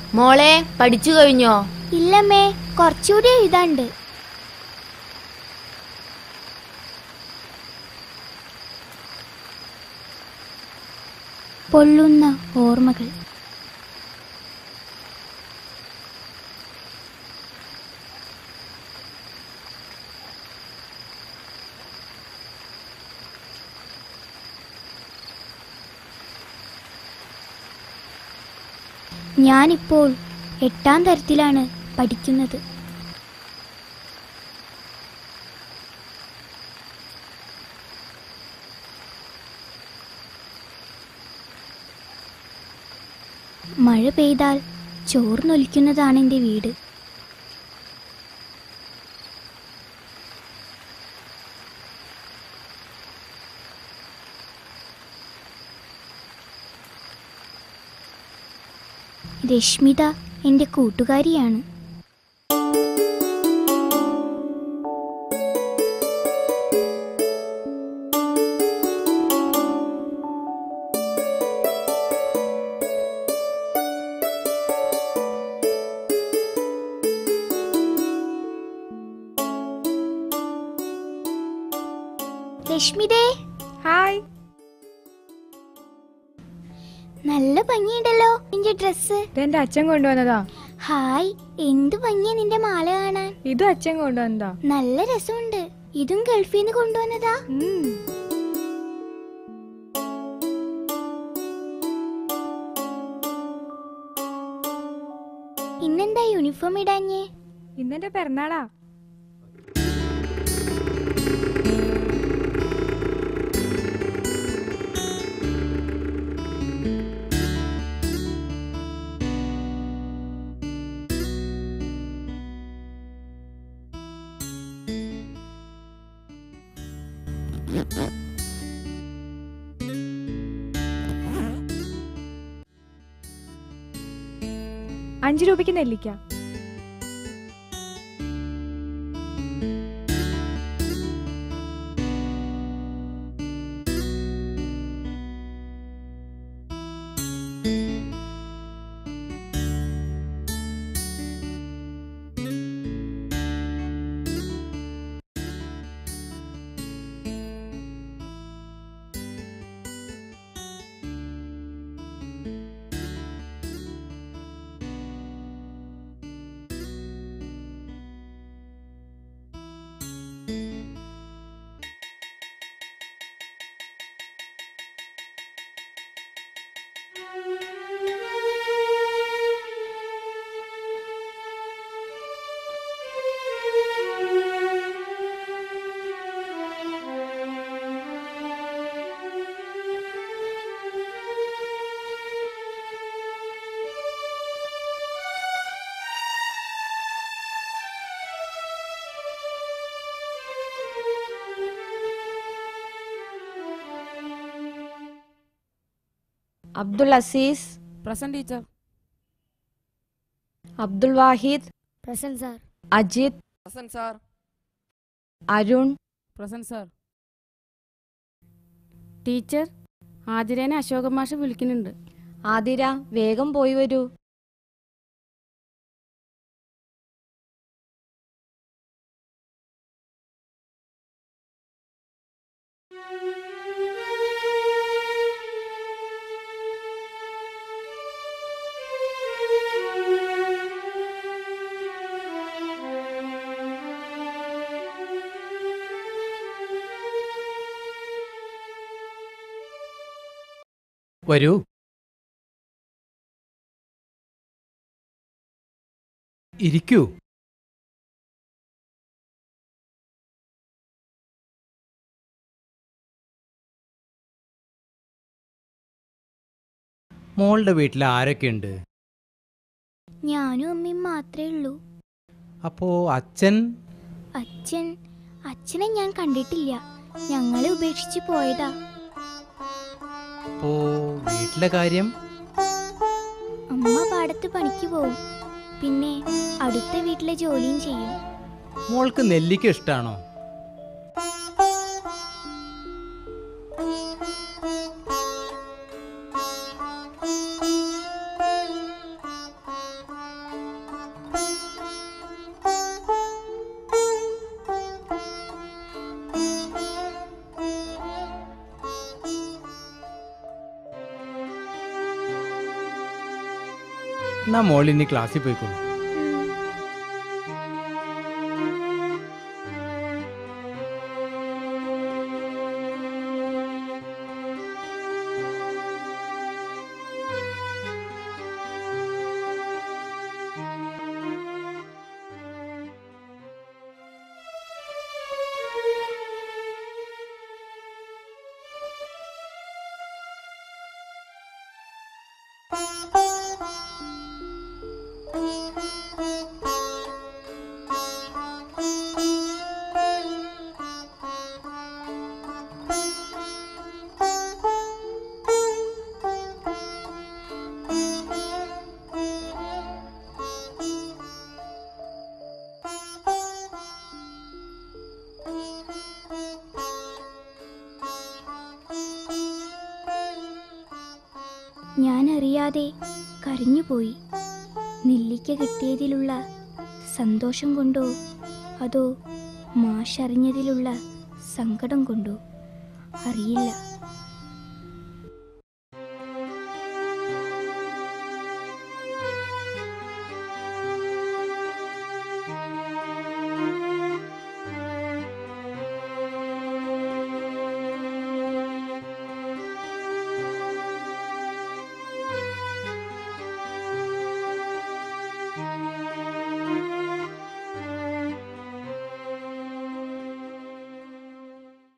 മോളെ പഠിച്ചു കഴിഞ്ഞോ ഇല്ലമ്മേ കുറച്ചുകൂടി എഴുതാണ്ട് പൊള്ളുന്ന ഓർമ്മകൾ ഞാനിപ്പോൾ എട്ടാം തരത്തിലാണ് പഠിക്കുന്നത് മഴ പെയ്താൽ ചോർന്നൊലിക്കുന്നതാണ് എൻ്റെ വീട് രശ്മിത എൻ്റെ കൂട്ടുകാരിയാണ് രശ്മിതേ ഹായ് നല്ല ഭംഗിയുണ്ടല്ലോ നിന്റെ ഡ്രസ്സ് ഇതെന്റെ അച്ഛൻ കൊണ്ടുവന്നതാ ഹായ് എന്ത് ഭംഗിയാ നിന്റെ മാല കാണാൻ ഇതും അച്ഛൻ കൊണ്ടുവന്നതാ നല്ല രസമുണ്ട് ഇതും ഗൾഫിൽ നിന്ന് കൊണ്ടുവന്നതാ ഉം. ഇന്നെന്താ യൂണിഫോം ഇടാഞ്ഞേ ഇന്നെന്റെ പിറന്നാളാ അഞ്ചു രൂപയ്ക്ക് നെല്ലിക്ക Abdul Aziz present teacher Abdul Wahid present sir Ajith present sir Arun present sir teacher ആതിരേനെ അശോക മാഷ് വിളിക്കുന്നുണ്ട് ആതിര വേഗം പോയി വരൂ വരൂ ഇരിക്കൂ മോളുടെ വീട്ടിൽ ആരൊക്കെയുണ്ട് ഞാനും അമ്മയും മാത്രമേ ഉള്ളൂ അപ്പോ അച്ഛൻ അച്ഛൻ അച്ഛനെ ഞാൻ കണ്ടിട്ടില്ല ഞങ്ങളെ ഉപേക്ഷിച്ച് പോയതാ അപ്പോ വീട്ടിലെ കാര്യം അമ്മ പാടത്ത് പണിക്ക് പോവും പിന്നെ അടുത്ത വീട്ടിലെ ജോലിയും ചെയ്യും മോൾക്ക് നെല്ലിക്ക ഇഷ്ടാണോ എന്നാ മോൾ ഇനി ക്ലാസ്സിൽ പോയിക്കോളൂ ഞാൻ അറിയാതെ കരഞ്ഞുപോയി നെല്ലിക്ക കിട്ടിയതിലുള്ള സന്തോഷം കൊണ്ടോ അതോ മാഷറിഞ്ഞതിലുള്ള സങ്കടം കൊണ്ടോ അറിയില്ല